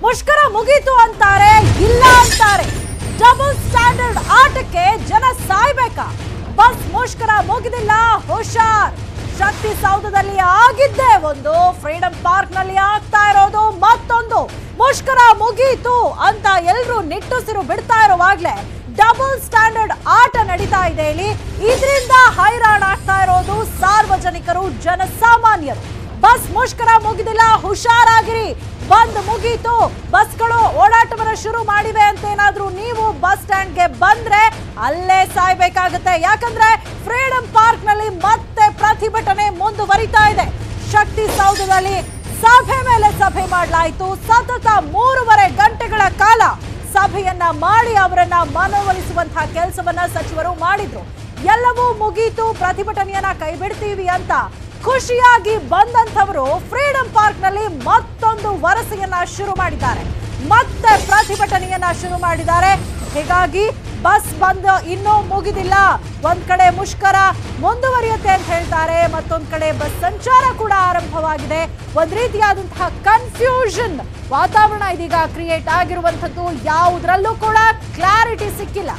ಮುಷ್ಕರ ಮುಗೀತು ಅಂತಾರೆ ಇಲ್ಲ ಅಂತಾರೆ ಡಬಲ್ ಸ್ಟ್ಯಾಂಡರ್ಡ್ ಆಟಕ್ಕೆ ಜನ ಸಾಯ್ಬೇಕಾ ಬಸ್ ಮುಷ್ಕರ ಮುಗಿದಿಲ್ಲ ಹುಷಾರ್ ಶಕ್ತಿ ಸೌಧದಲ್ಲಿ ಆಗಿದ್ದೇ ಒಂದು ಫ್ರೀಡಂ ಪಾರ್ಕ್ ನಲ್ಲಿ ಆಗ್ತಾ ಇರೋದು ಮತ್ತೊಂದು ಮುಷ್ಕರ ಮುಗೀತು ಅಂತ ಎಲ್ರು ನಿಟ್ಟುಸಿರು ಬಿಡ್ತಾ ಇರುವಾಗ್ಲೇ ಡಬಲ್ ಸ್ಟ್ಯಾಂಡರ್ಡ್ ಆಟ ನಡೀತಾ ಇದೆ ಇಲ್ಲಿ ಇದರಿಂದ ಹೈರಾಣ ಆಗ್ತಾ ಇರೋದು ಸಾರ್ವಜನಿಕರು ಜನಸಾಮಾನ್ಯರು ಬಸ್ ಮುಷ್ಕರ ಮುಗಿದಿಲ್ಲ ಹುಷಾರಾಗಿರಿ ಬಂದ್ ಮುಗೀತು ಬಸ್ಗಳು ಓಡಾಟವನ್ನ ಶುರು ಮಾಡಿವೆ ಅಂತ ಏನಾದ್ರೂ ನೀವು ಬಸ್ ಸ್ಟ್ಯಾಂಡ್ಗೆ ಬಂದ್ರೆ ಅಲ್ಲೇ ಸಾಯ್ಬೇಕಾಗುತ್ತೆ ಯಾಕಂದ್ರೆ ಫ್ರೀಡಂ ಪಾರ್ಕ್ ನಲ್ಲಿ ಮತ್ತೆ ಪ್ರತಿಭಟನೆ ಮುಂದುವರಿತಾ ಇದೆ ಶಕ್ತಿ ಸೌಧದಲ್ಲಿ ಸಭೆ ಮೇಲೆ ಸಭೆ ಮಾಡಲಾಯಿತು ಸತತ ಮೂರುವರೆ ಗಂಟೆಗಳ ಕಾಲ ಸಭೆಯನ್ನ ಮಾಡಿ ಅವರನ್ನ ಮನವೊಲಿಸುವಂತಹ ಕೆಲಸವನ್ನ ಸಚಿವರು ಮಾಡಿದ್ರು ಎಲ್ಲವೂ ಮುಗೀತು ಪ್ರತಿಭಟನೆಯನ್ನ ಕೈ ಬಿಡ್ತೀವಿ ಅಂತ ಖುಷಿಯಾಗಿ ಬಂದಂಥವರು ಫ್ರೀಡಂ ಪಾರ್ಕ್ ನಲ್ಲಿ ಮತ್ತೊಂದು ವರಸೆಯನ್ನ ಶುರು ಮಾಡಿದ್ದಾರೆ ಮತ್ತೆ ಪ್ರತಿಭಟನೆಯನ್ನ ಶುರು ಮಾಡಿದ್ದಾರೆ ಹೀಗಾಗಿ ಬಸ್ ಬಂದ್ ಇನ್ನೂ ಮುಗಿದಿಲ್ಲ ಒಂದ್ ಕಡೆ ಮುಷ್ಕರ ಮುಂದುವರಿಯುತ್ತೆ ಅಂತ ಹೇಳ್ತಾರೆ ಮತ್ತೊಂದ್ ಕಡೆ ಬಸ್ ಸಂಚಾರ ಕೂಡ ಆರಂಭವಾಗಿದೆ ಒಂದ್ ರೀತಿಯಾದಂತಹ ಕನ್ಫ್ಯೂಷನ್ ವಾತಾವರಣ ಇದೀಗ ಕ್ರಿಯೇಟ್ ಆಗಿರುವಂತದ್ದು ಯಾವುದ್ರಲ್ಲೂ ಕೂಡ ಕ್ಲಾರಿಟಿ ಸಿಕ್ಕಿಲ್ಲ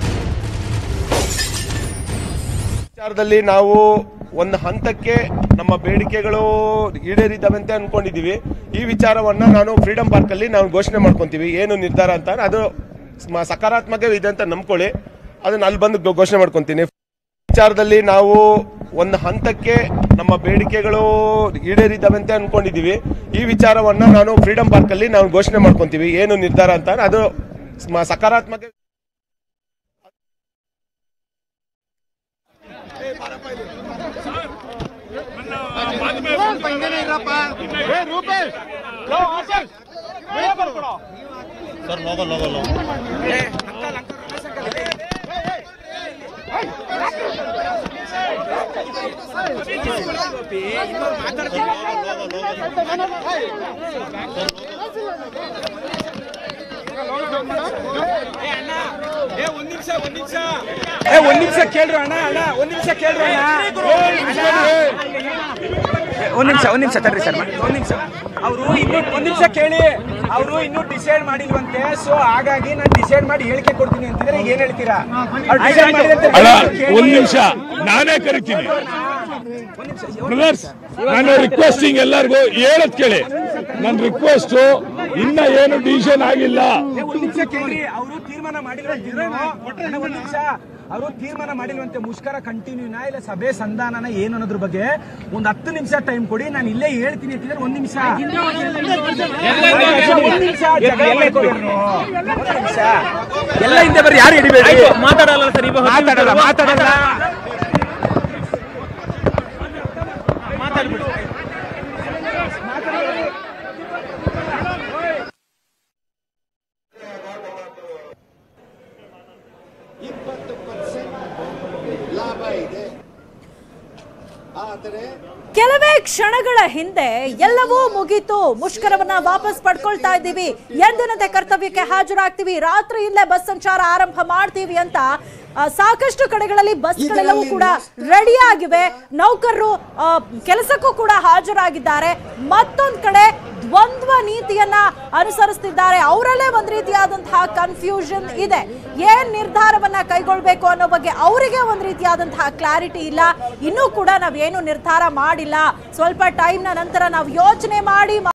ವಿಚಾರದಲ್ಲಿ ನಾವು ಒಂದು ಹಂತಕ್ಕೆ ನಮ್ಮ ಬೇಡಿಕೆಗಳು ಈಡೇರಿದ್ದಾವೆ ಅಂತ ಅನ್ಕೊಂಡಿದೀವಿ ಈ ವಿಚಾರವನ್ನ ನಾನು ಫ್ರೀಡಂ ಪಾರ್ಕ್ ಅಲ್ಲಿ ನಾವು ಘೋಷಣೆ ಮಾಡ್ಕೊಂತೀವಿ ಏನು ನಿರ್ಧಾರ ಅಂತ ಅದು ಮ- ಸಕಾರಾತ್ಮಕ ಇದೆ ಅಂತ ನಂಬ್ಕೊಳ್ಳಿ ಅದನ್ನ ಅಲ್ಲಿ ಬಂದು ಘೋ- ಘೋಷಣೆ ಮಾಡ್ಕೊಂತೀನಿ ವಿಚಾರದಲ್ಲಿ ನಾವು ಒಂದು ಹಂತಕ್ಕೆ ನಮ್ಮ ಬೇಡಿಕೆಗಳು ಈಡೇರಿದ್ದಾವೆ ಅಂತ ಅನ್ಕೊಂಡಿದೀವಿ ಈ ವಿಚಾರವನ್ನ ನಾನು ಫ್ರೀಡಂ ಪಾರ್ಕ್ ಅಲ್ಲಿ ನಾವು ಘೋಷಣೆ ಮಾಡ್ಕೊಂತೀವಿ ಏನು ನಿರ್ಧಾರ ಅಂತ ಅದು ಮ- ಸಕಾರಾತ್ಮಕ ಏ ಒಂದ್ ನಿಮಿಷ ಕೇಳ್ರು ಅಣ್ಣ ಅಣ್ಣ ಒಂದ್ ನಿಮಿಷ ಕೇಳ್ರು ಅಣ್ಣ ಒಂದ್ ನಿಮಿಷ ಒಂದ್ ನಿಮಿಷ ತಡ್ರಿ ಸರ್ ಒಂದ್ ನಿಮಿಷ ಅವರು ಇನ್ನು ಒಂದ್ ನಿಮಿಷ ಕೇಳಿ ಅವರು ಇನ್ನೂ ಡಿಸೈಡ್ ಮಾಡಿಲ್ವಂತೆ ಸೊ ಹಾಗಾಗಿ ನಾನು ಡಿಸೈಡ್ ಮಾಡಿ ಹೇಳಿಕೆ ಕೊಡ್ತೀನಿ ಅಂತಿದ್ರೆ ಈಗ ಏನ್ ಹೇಳ್ತೀರಾ ಅವ್ರು decide ಮಾಡಿದಂತೆ ಅಲ್ಲ ಕೇಳಿ. ಒಂದ್ ನಿಮಿಷ ನಾನೇ ಕರಿತೀನಿ ಬ್ರದರ್ಸ್ ನಾನು ರಿಕ್ವೆಸ್ಟಿಂಗ್ ಎಲ್ಲರಿಗೂ ಹೇಳದ್ ಕೇಳಿ ನನ್ನ ರಿಕ್ವೆಸ್ಟ್ ಇನ್ನ ಏನು ಡಿಸಿಷನ್ ಆಗಿಲ್ಲ ಏ, ಒಂದ್ ನಿಮಿಷ ಕೇಳ್ರಿ ಅವರು ತೀರ್ಮಾನ ಮಾಡಿಲ್ವಂತೆ ಇನ್ನು. ಅಣ್ಣ, ಒಂದ್ ನಿಮಿಷ ಅವರು ತೀರ್ಮಾನ ಮಾಡಿಲ್ವಂತೆ ಮುಷ್ಕರ ಕಂಟಿನ್ಯೂನಾ ಇಲ್ಲ ಸಭೆ ಸಂಧಾನನ ಏನು ಅನ್ನೋದ್ರ ಬಗ್ಗೆ ಒಂದ್ ಹತ್ತು ನಿಮಿಷ ಟೈಮ್ ಕೊಡಿ ನಾನು ಇಲ್ಲೇ ಹೇಳ್ತೀನಿ ಅಂತಿದ್ರೆ ಒಂದ್ ನಿಮಿಷ ಒಂದ್ ನಿಮಿಷ ಜಗಳ ಮಾಡ್ಕೋಬೇಡ್ರಿ ನೀವು. ಒಂದ್ ನಿಮಿಷ ಎಲ್ಲ ಹಿಂದೆ ಬರ್ರಿ ಯಾರು ಹಿಡಿಬೇಡಿ ಮಾತಾಡಲ್ಲ ಸರ್ ಮಾತಾಡಲ್ಲ ಮಾತಾಡಲ್ಲ ಲಾಭ ಇದೆ ಆದರೆ ಕೆಲವೇ ಕ್ಷಣಗಳ ಹಿಂದೆ ಎಲ್ಲವೂ ಮುಗೀತು ಮುಷ್ಕರವನ್ನ ವಾಪಸ್ ಪಡ್ಕೊಳ್ತಾ ಇದ್ದೀವಿ ಎಂದಿನಂತೆ ಕರ್ತವ್ಯಕ್ಕೆ ಹಾಜರಾಗ್ತೀವಿ ರಾತ್ರಿಯಿಂದಲೇ ಬಸ್ ಸಂಚಾರ ಆರಂಭ ಮಾಡ್ತೀವಿ ಅಂತ ಆ, ಸಾಕಷ್ಟು ಕಡೆಗಳಲ್ಲಿ ಬಸ್ಗಳೆಲ್ಲವೂ ಕೂಡ ರೆಡಿ ಆಗಿವೆ ನೌಕರರು ಆ, ಕೆಲಸಕ್ಕೂ ಕೂಡ ಹಾಜರಾಗಿದ್ದಾರೆ ಮತ್ತೊಂದ್ ಕಡೆ ದ್ವಂದ್ವ ನೀತಿಯನ್ನ ಅನುಸರಿಸ್ತಿದ್ದಾರೆ ಅವರಲ್ಲೇ ಒಂದ್ ರೀತಿಯಾದಂತಹ ಕನ್ಫ್ಯೂಷನ್ ಇದೆ ಏನ್ ನಿರ್ಧಾರವನ್ನ ಕೈಗೊಳ್ಬೇಕು ಅನ್ನೋ ಬಗ್ಗೆ ಅವರಿಗೆ ಒಂದ್ ರೀತಿಯಾದಂತಹ ಕ್ಲಾರಿಟಿ ಇಲ್ಲ ಇನ್ನೂ ಕೂಡ ನಾವೇನು ನಿರ್ಧಾರ ಮಾಡಿಲ್ಲ ಸ್ವಲ್ಪ ಟೈಮ್ನ ನಂತರ ನಾವು ಯೋಚನೆ ಮಾಡಿ